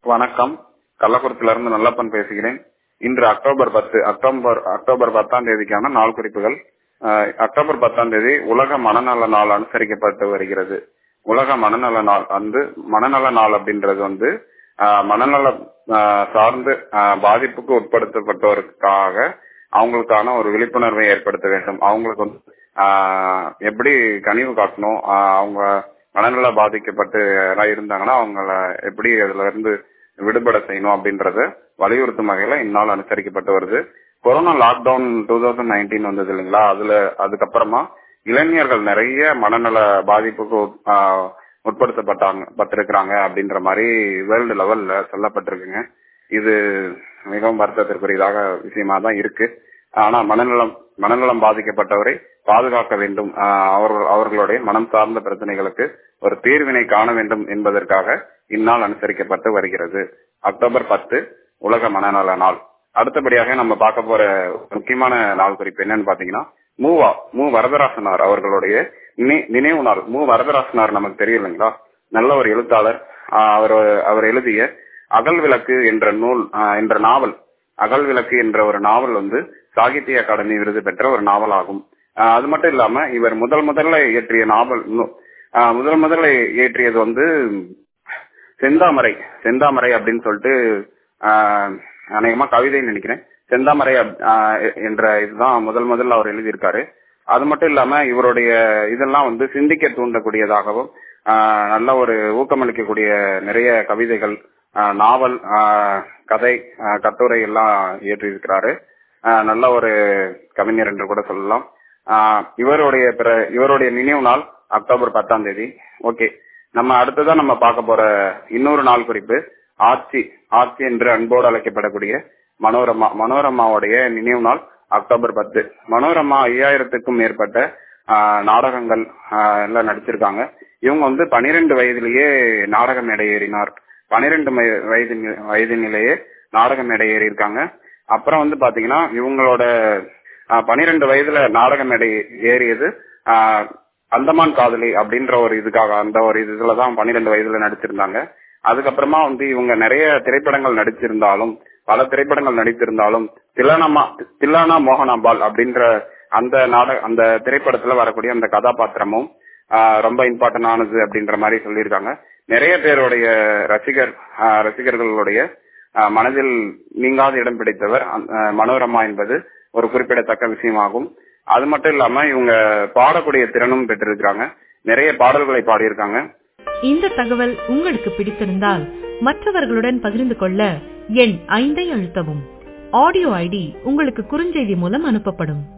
வணக்கம் கள்ளக்குறிச்சியில இருந்து நல்லப்பன் பேசுகிறேன் இன்று அக்டோபர் பத்து அக்டோபர் அக்டோபர் பத்தாம் தேதிக்கான நாள் குறிப்புகள் அஹ், அக்டோபர் பத்தாம் தேதி உலக மனநல நாள் அனுசரிக்கப்பட்டு வருகிறது உலக மனநல நாள் வந்து மனநல நாள் அப்படின்றது வந்து அஹ், மனநல அஹ், சார்ந்து அஹ், பாதிப்புக்கு உட்படுத்தப்பட்டோருக்காக அவங்களுக்கான ஒரு விழிப்புணர்வை ஏற்படுத்த வேண்டும் அவங்களுக்கு வந்து ஆஹ், எப்படி கனிவு காட்டணும் ஆஹ், அவங்க மனநல பாதிக்கப்பட்டு யாராவது இருந்தாங்கன்னா அவங்கள எப்படி அதுல இருந்து விடுபட செய்யணும் அப்படின்றத வலியுறுத்தும் வகையில இந்நாள் அனுசரிக்கப்பட்டு வருது corona lockdown two thousand nineteen வந்தது இல்லைங்களா அதுல அதுக்கப்புறமா இளைஞர்கள் நிறைய மனநல பாதிப்புக்கு உட்- ஆஹ், உட்படுத்தப்பட்டாங்க பட்டிருக்கிறாங்க அப்படின்ற மாதிரி வேர்ல்டு லெவல்ல சொல்லப்பட்டிருக்குங்க இது மிகவும் வருத்தத்திற்குரியதாக விஷயமா தான் இருக்கு ஆனா மனநலம் மனநலம் பாதிக்கப்பட்டவரை பாதுகாக்க வேண்டும் ஆஹ் அவர்கள் அவர்களுடைய மனம் சார்ந்த பிரச்சனைகளுக்கு ஒரு தீர்வினை காண வேண்டும் என்பதற்காக இந்நாள் அனுசரிக்கப்பட்டு வருகிறது அக்டோபர் பத்து உலக மனநல நாள் அடுத்தபடியாக நம்ம பார்க்க போற முக்கியமான நாள் குறிப்பு என்னன்னு பாத்தீங்கன்னா மூவா மு வரதராசனார் அவர்களுடைய நினை- நினைவு நாள் மு வரதராசனார் நமக்கு தெரியும் இல்லைங்களா நல்ல ஒரு எழுத்தாளர் ஆஹ் அவர் அவர் எழுதிய அகல் விளக்கு என்ற நூல் ஆஹ் என்ற நாவல் அகல் விளக்கு என்ற ஒரு நாவல் வந்து சாகித்ய அகாடமி விருது பெற்ற ஒரு நாவல் ஆகும் ஆஹ் அது மட்டும் இல்லாம இவர் முதல் முதல்ல இயற்றிய நாவல் நூ- ஆஹ் முதல் முதல்ல இயற்றியது வந்து செந்தாமரை செந்தாமரை அப்படின்னு சொல்லிட்டு ஆஹ் அநேகமா கவிதைன்னு நினைக்கிறேன் செந்தாமரை அப்- ஆஹ் என்ற இதுதான் முதல் முதல்ல அவர் எழுதியிருக்காரு அது மட்டும் இல்லாம இவருடைய இதெல்லாம் வந்து சிந்திக்க தூண்டக்கூடியதாகவும் ஆஹ் நல்ல ஒரு ஊக்கமளிக்கக்கூடிய நிறைய கவிதைகள் ஆஹ் நாவல் ஆஹ் கதை ஆஹ் கட்டுரை எல்லாம் இயற்றியிருக்கிறாரு ஆஹ் நல்ல ஒரு கவிஞர் என்று கூட சொல்லலாம் ஆஹ் இவருடைய பிற இவருடைய நினைவு நாள் அக்டோபர் பத்தாம் தேதி ஓகே நம்ம அடுத்ததான் நம்ம பார்க்க போற இன்னொரு நாள் குறிப்பு ஆட்சி ஆட்சி என்று அன்போடு அழைக்கப்படக்கூடிய மனோரமா மனோரமாவுடைய நினைவு நாள் அக்டோபர் பத்து மனோரமா ஐயாயிரத்துக்கும் மேற்பட்ட ஆஹ், நாடகங்கள் ஆஹ், எல்லாம் நடிச்சிருக்காங்க இவங்க வந்து பனிரெண்டு வயதிலேயே நாடக மேடை ஏறினார் பனிரெண்டு வயது வயதினிலேயே நாடக மேடை ஏறி இருக்காங்க அப்புறம் வந்து பாத்தீங்கன்னா இவங்களோட பனிரெண்டு வயதுல நாடக மேடை ஏறியது ஆஹ், அந்தமான் காதலி அப்படின்ற ஒரு இதுக்காக அந்த ஒரு இதுலதான் பன்னிரெண்டு வயதுல நடிச்சிருந்தாங்க அதுக்கப்புறமா வந்து இவங்க நிறைய திரைப்படங்கள் நடிச்சிருந்தாலும் பல திரைப்படங்கள் நடித்திருந்தாலும் தில்லானா தில்லானா மோகனாம்பாள் அப்படின்ற அந்த நாடக அந்த திரைப்படத்துல வரக்கூடிய அந்த கதாபாத்திரமும் ஆஹ், ரொம்ப இம்பார்ட்டன்ட் ஆனது அப்படின்ற மாதிரி சொல்லியிருக்காங்க நிறைய பேருடைய ரசிகர் ஆஹ், ரசிகர்களுடைய ஆஹ், மனதில் நீங்காத இடம் பிடித்தவர் அந்த, ஆஹ், மனோரமா என்பது ஒரு குறிப்பிடத்தக்க விஷயமாகும் அது மட்டும் இல்லாம இவங்க பாடக்கூடிய திறனும் பெற்றிருக்கிறாங்க நிறைய பாடல்களை பாடியிருக்காங்க இந்த தகவல் உங்களுக்கு பிடித்திருந்தால் மற்றவர்களுடன் பகிர்ந்து கொள்ள எண் ஐந்தை அழுத்தவும் ஆடியோ ஐடி உங்களுக்கு குறுஞ்செய்தி மூலம் அனுப்பப்படும்